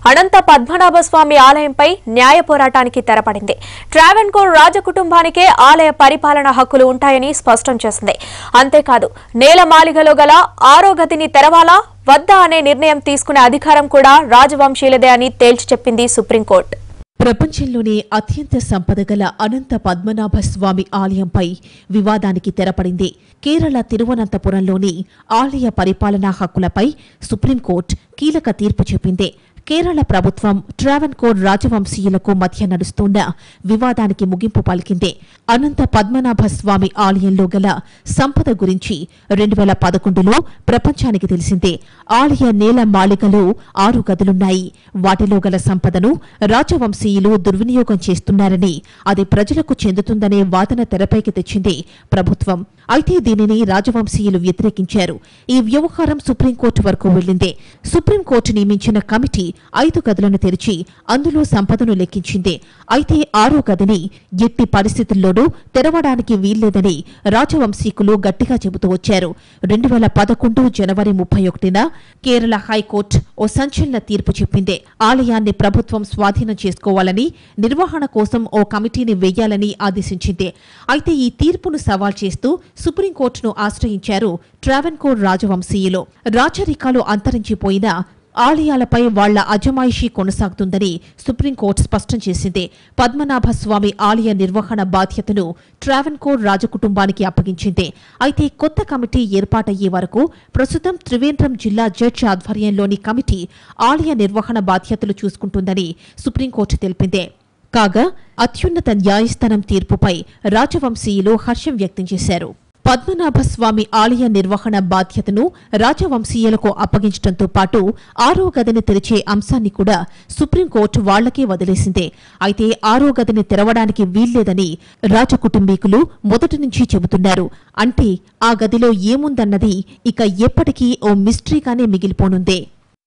అనంత పద్మనాభ స్వామి ఆలయంపై న్యాయ పోరాటానికి తెరపడింది ట్రావెన్కోర్ రాజకుటుంబానికే ఆలయ పరిపాలన హక్కులు ఉంటాయని స్పష్టం చేసింది అంతేకాదు నేల మాలిగలో గల ఆరో గదిని తెరవాలా వద్దా అనే నిర్ణయం తీసుకునే అధికారం కూడా రాజవంశీయులదే అని తేల్చి చెప్పింది సుప్రీంకోర్టు ప్రపంచంలోనే అత్యంత సంపద గల అనంత పద్మనాభ స్వామి ఆలయంపై వివాదానికి తెరపడింది కేరళ తిరువనంతపురంలోని ఆలయ పరిపాలనా హక్కులపై సుప్రీంకోర్టు కీలక తీర్పు చెప్పింది కేరళ ప్రభుత్వం ట్రావెన్కోర్ రాజవంశీయులకు మధ్య నడుస్తున్న వివాదానికి ముగింపు పలికింది అనంత పద్మనాభ స్వామి ఆలయంలో గల సంపద గురించి రెండు వేల పదకొండులో ప్రపంచానికి తెలిసిందే ఆలయ నేల మాళికలో ఆరు గదులున్నాయి వాటిలో గల సంపదను రాజవంశీయులు దుర్వినియోగం చేస్తున్నారని అది ప్రజలకు చెందుతుందనే వాదన తెరపైకి తెచ్చింది ప్రభుత్వం అయితే దీనిని రాజవంశీయులు వ్యతిరేకించారు ఈ వ్యవహారం సుప్రీంకోర్టు వరకు వెళ్లింది సుప్రీంకోర్టు నియమించిన కమిటీ ఐదు గదులను తెరిచి అందులో సంపదను లెక్కించింది అయితే ఆరో గదిని ఎట్టి పరిస్థితుల్లోనూ తెరవడానికి వీల్లేదని రాజవంశీకులు గట్టిగా చెబుతూ వచ్చారు రెండు వేల పదకొండు జనవరి ముప్పై ఒకటిన కేరళ హైకోర్టు ఓ సంచలన తీర్పు చెప్పింది ఆలయాన్ని ప్రభుత్వం స్వాధీనం చేసుకోవాలని నిర్వహణ కోసం ఓ కమిటీని వేయాలని ఆదేశించింది అయితే ఈ తీర్పును సవాల్ చేస్తూ సుప్రీంకోర్టును ఆశ్రయించారు ట్రావెన్కోర్ రాజవంశీయులు రాచరికాలు అంతరించిపోయినా ఆలయాలపై వాళ్ల అజమాయిషీ కొనసాగుతుందని సుప్రీంకోర్టు స్పష్టం చేసింది పద్మనాభ స్వామి ఆలయ నిర్వహణ బాధ్యతను ట్రావెన్కోర్ రాజకుటుంబానికి అప్పగించింది అయితే కొత్త కమిటీ ఏర్పాటయ్యే వరకు ప్రస్తుతం త్రివేంద్రం జిల్లా జడ్జి ఆధ్వర్యంలోని కమిటీ ఆలయ నిర్వహణ బాధ్యతలు చూసుకుంటుందని సుప్రీంకోర్టు తెలిపింది కాగా అత్యున్నత న్యాయస్థానం తీర్పుపై రాజవంశీయులు హర్షం వ్యక్తం చేశారు పద్మనాభ స్వామి ఆలయ నిర్వహణ బాధ్యతను రాజవంశీయులకు అప్పగించడంతో పాటు ఆరో గదిని తెరిచే అంశాన్ని కూడా సుప్రీంకోర్టు వాళ్లకే వదిలేసిందే అయితే ఆరో గదిని తెరవడానికి వీల్లేదని రాజకుటుంబీకులు మొదటి నుంచి చెబుతున్నారు అంటే ఆ గదిలో ఏముందన్నది ఇక ఎప్పటికీ ఓ మిస్టరీగానే మిగిలిపోనుందే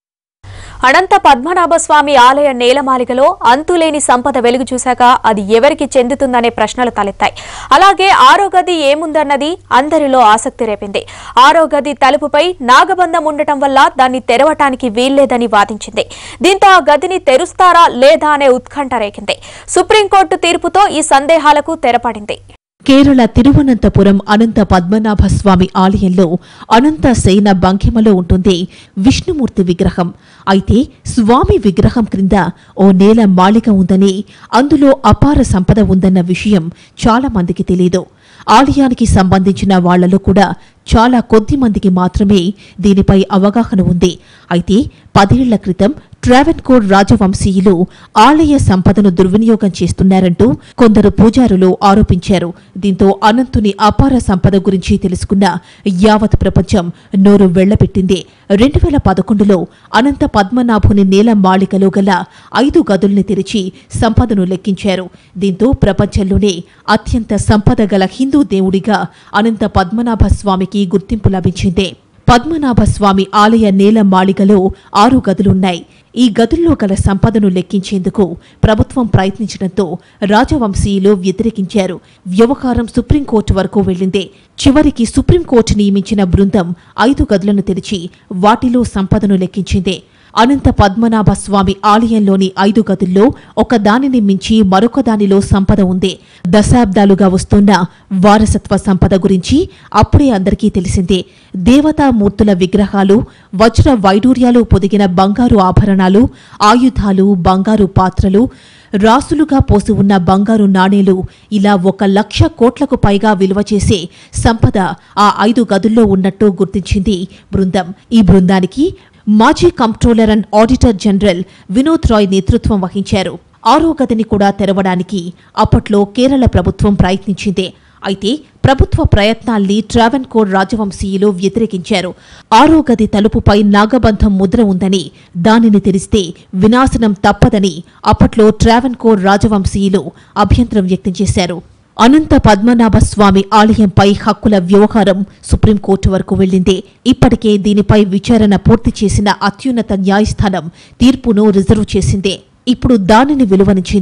అనంత పద్మనాభ స్వామి ఆలయ నేలమాలిగలో అంతులేని సంపద వెలుగు చూశాక అది ఎవరికి చెందుతుందనే ప్రశ్నలు తలెత్తాయి అలాగే ఆరో గది ఏముందన్నది అందరిలో ఆసక్తి రేపింది ఆరో గది తలుపుపై నాగబంధం ఉండటం వల్ల దాన్ని తెరవటానికి వీల్లేదని వాదించింది దీంతో ఆ గదిని తెరుస్తారా లేదా అనే ఉత్కంఠ రేకింది సుప్రీంకోర్టు తీర్పుతో ఈ సందేహాలకు తెరపడింది కేరళ తిరువనంతపురం అనంత పద్మనాభ స్వామి ఆలయంలో అనంత సేన బంకిమలో ఉంటుంది విష్ణుమూర్తి విగ్రహం అయితే స్వామి విగ్రహం క్రింద ఓ నేల మాళిక ఉందని అందులో అపార సంపద ఉందన్న విషయం చాలా మందికి తెలియదు ఆలయానికి సంబంధించిన వాళ్లలో కూడా చాలా కొద్ది మందికి మాత్రమే దీనిపై అవగాహన ఉంది అయితే పదేళ్ల క్రితం ట్రావెన్కోర్ రాజవంశీయులు ఆలయ సంపదను దుర్వినియోగం చేస్తున్నారంటూ కొందరు పూజారులు ఆరోపించారు దీంతో అనంతుని అపార సంపద గురించి తెలుసుకున్న యావత్ ప్రపంచం నోరు వెళ్లబెట్టింది రెండు వేల పదకొండులో అనంత పద్మనాభుని నేల మాళికలో గల ఐదు గదుల్ని తెరిచి సంపదను లెక్కించారు దీంతో ప్రపంచంలోనే అత్యంత సంపద గల హిందూ దేవుడిగా అనంత పద్మనాభ స్వామికి గుర్తింపు లభించింది పద్మనాభ స్వామి ఆలయ నేల మాళిగలో ఆరు గదులున్నాయి ఈ గదుల్లో గల సంపదను లెక్కించేందుకు ప్రభుత్వం ప్రయత్నించడంతో రాజవంశీయులు వ్యతిరేకించారు వ్యవహారం సుప్రీంకోర్టు వరకు వెళ్లింది చివరికి సుప్రీంకోర్టు నియమించిన బృందం ఐదు గదులను తెరిచి వాటిలో సంపదను లెక్కించింది అనంత పద్మనాభ స్వామి ఆలయంలోని ఐదు గదుల్లో ఒక దానిని మించి మరొక దానిలో సంపద ఉంది దశాబ్దాలుగా వస్తున్న వారసత్వ సంపద గురించి అప్పుడే అందరికీ తెలిసిందే దేవతామూర్తుల విగ్రహాలు వజ్ర వైడూర్యాలు పొదిగిన బంగారు ఆభరణాలు ఆయుధాలు బంగారు పాత్రలు రాసులుగా పోసి ఉన్న బంగారు నాణేలు ఇలా ఒక లక్ష కోట్లకు పైగా విలువ చేసే సంపద ఆ ఐదు గదుల్లో ఉన్నట్టు గుర్తించింది బృందం ఈ బృందానికి మాజీ comptroller and auditor general Vinod Rai నేతృత్వం వహించారు ఆరో గదిని కూడా తెరవడానికి అప్పట్లో కేరళ ప్రభుత్వం ప్రయత్నించింది అయితే ప్రభుత్వ ప్రయత్నాల్ని ట్రావెన్కోర్ రాజవంశీయులు వ్యతిరేకించారు ఆరో గది తలుపుపై నాగబంధం ముద్ర ఉందని దానిని తెరిస్తే వినాశనం తప్పదని అప్పట్లో ట్రావెన్కోర్ రాజవంశీయులు అభ్యంతరం వ్యక్తం చేశారు అనంత పద్మనాభ స్వామి ఆలయంపై హక్కుల వ్యవహారం సుప్రీంకోర్టు వరకు వెళ్లింది ఇప్పటికే దీనిపై విచారణ పూర్తి చేసిన అత్యున్నత న్యాయస్థానం తీర్పును రిజర్వ్ చేసిందే ఇప్పుడు దానిని విలువనించిందే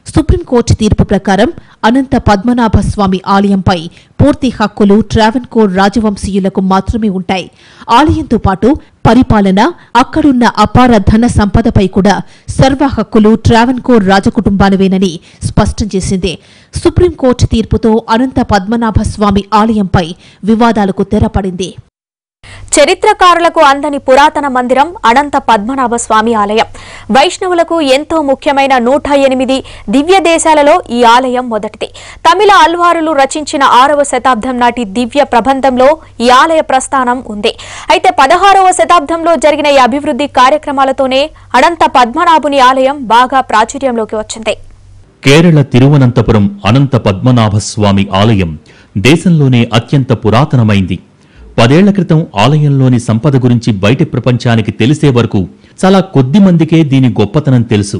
సుప్రీంకోర్టు తీర్పు ప్రకారం అనంత పద్మనాభ స్వామి ఆలయంపై పూర్తి హక్కులు ట్రావెన్కోర్ రాజవంశీయులకు మాత్రమే ఉంటాయి ఆలయంతో పాటు పరిపాలన అక్కడున్న అపార ధన సంపదపై కూడా సర్వ హక్కులు ట్రావెన్కోర్ రాజకుటుంబానివేనని స్పష్టం చేసింది సుప్రీంకోర్టు తీర్పుతో అనంత పద్మనాభ స్వామి ఆలయంపై వివాదాలకు తెరపడింది చరిత్రకారులకు అందని పురాతన మందిరం అనంత పద్మనాభ స్వామి ఆలయం వైష్ణవులకు ఎంతో ముఖ్యమైన నూట ఎనిమిది దివ్య దేశాలలో ఈ ఆలయం మొదటిది తమిళ అల్వారులు రచించిన ఆరవ శతాబ్దం నాటి దివ్య ప్రబంధంలో ఈ ఆలయ ప్రస్థానం ఉంది అయితే పదహారవ శతాబ్దంలో జరిగిన ఈ అభివృద్ధి కార్యక్రమాలతోనే అనంత పద్మనాభుని ఆలయం బాగా ప్రాచుర్యంలోకి వచ్చింది కేరళ తిరువనంతపురం అనంత పద్మనాభస్వామి ఆలయం దేశంలోనే అత్యంత పురాతనమైంది పదేళ్ల క్రితం ఆలయంలోని సంపద గురించి బయటి ప్రపంచానికి తెలిసే వరకు చాలా కొద్ది మందికే దీని గొప్పతనం తెలుసు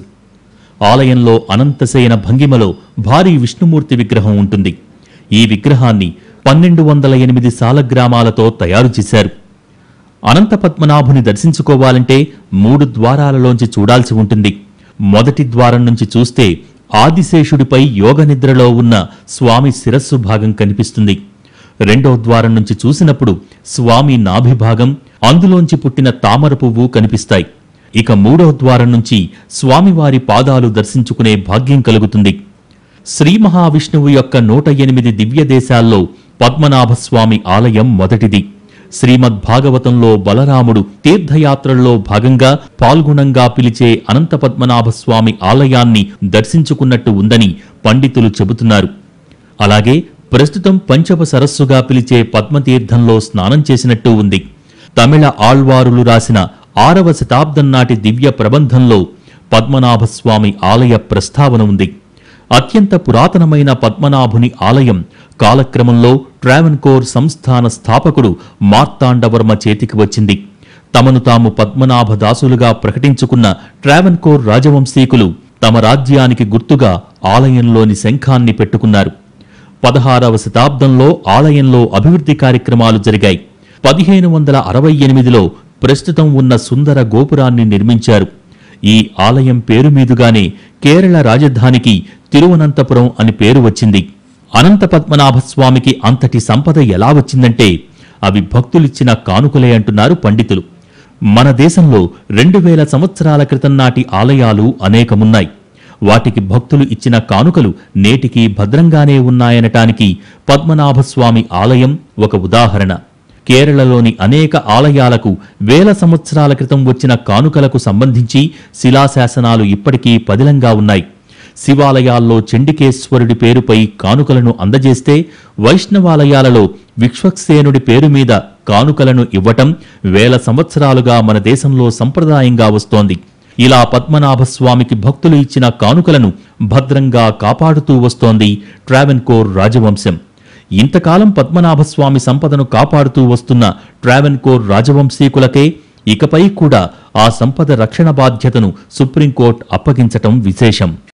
ఆలయంలో అనంతశయన భంగిమలో భారీ విష్ణుమూర్తి విగ్రహం ఉంటుంది ఈ విగ్రహాన్ని పన్నెండు వందల ఎనిమిది సాలగ్రామాలతో తయారు చేశారు అనంత పద్మనాభుని దర్శించుకోవాలంటే మూడు ద్వారాలలోంచి చూడాల్సి ఉంటుంది మొదటి ద్వారం నుంచి చూస్తే ఆదిశేషుడిపై యోగ నిద్రలో ఉన్న స్వామి శిరస్సు భాగం కనిపిస్తుంది రెండో ద్వారం నుంచి చూసినప్పుడు స్వామి నాభి భాగం అందులోంచి పుట్టిన తామర పువ్వు కనిపిస్తాయి ఇక మూడో ద్వారం నుంచి స్వామివారి పాదాలు దర్శించుకునే భాగ్యం కలుగుతుంది శ్రీ మహావిష్ణువు యొక్క నూట ఎనిమిది దివ్య దేశాల్లో పద్మనాభస్వామి ఆలయం మొదటిది శ్రీమద్ భాగవతంలో బలరాముడు తీర్థయాత్రల్లో భాగంగా పాల్గొనంగా పిలిచే అనంత పద్మనాభస్వామి ఆలయాన్ని దర్శించుకున్నట్టు ఉందని పండితులు చెబుతున్నారు అలాగే ప్రస్తుతం పంచప సరస్సుగా పిలిచే పద్మతీర్థంలో స్నానం చేసినట్టు ఉంది తమిళ ఆళ్వారులు రాసిన ఆరవ శతాబ్దం నాటి దివ్య ప్రబంధంలో పద్మనాభస్వామి ఆలయ ప్రస్తావన ఉంది అత్యంత పురాతనమైన పద్మనాభుని ఆలయం కాలక్రమంలో ట్రావెన్కోర్ సంస్థాన స్థాపకుడు మార్తాండవర్మ చేతికి వచ్చింది తమను తాము పద్మనాభ దాసులుగా ప్రకటించుకున్న ట్రావెన్కోర్ రాజవంశీకులు తమ రాజ్యానికి గుర్తుగా ఆలయంలోని శంఖాన్ని పెట్టుకున్నారు పదహారవ శతాబ్దంలో ఆలయంలో అభివృద్ధి కార్యక్రమాలు జరిగాయి పదిహేను వందల అరవై ఎనిమిదిలో ప్రస్తుతం ఉన్న సుందర గోపురాన్ని నిర్మించారు ఈ ఆలయం పేరు మీదుగానే కేరళ రాజధానికి తిరువనంతపురం అని పేరు వచ్చింది అనంత పద్మనాభ స్వామికి అంతటి సంపద ఎలా వచ్చిందంటే అవి భక్తులిచ్చిన కానుకలే అంటున్నారు పండితులు మన దేశంలో రెండు వేల సంవత్సరాల క్రితం నాటి ఆలయాలు అనేకమున్నాయి వాటికి భక్తులు ఇచ్చిన కానుకలు నేటికి భద్రంగానే ఉన్నాయనటానికి పద్మనాభస్వామి ఆలయం ఒక ఉదాహరణ కేరళలోని అనేక ఆలయాలకు వేల సంవత్సరాల క్రితం వచ్చిన కానుకలకు సంబంధించి శిలాశాసనాలు ఇప్పటికీ పదిలంగా ఉన్నాయి శివాలయాల్లో చండికేశ్వరుడి పేరుపై కానుకలను అందజేస్తే వైష్ణవాలయాలలో విశ్వక్సేనుడి పేరు మీద కానుకలను ఇవ్వటం వేల సంవత్సరాలుగా మన దేశంలో సంప్రదాయంగా వస్తోంది ఇలా పద్మనాభస్వామికి భక్తులు ఇచ్చిన కానుకలను భద్రంగా కాపాడుతూ వస్తోంది ట్రావెన్కోర్ రాజవంశం ఇంతకాలం పద్మనాభస్వామి సంపదను కాపాడుతూ వస్తున్న ట్రావెన్కోర్ రాజవంశీకులకే ఇకపై కూడా ఆ సంపద రక్షణ బాధ్యతను సుప్రీంకోర్టు అప్పగించటం విశేషం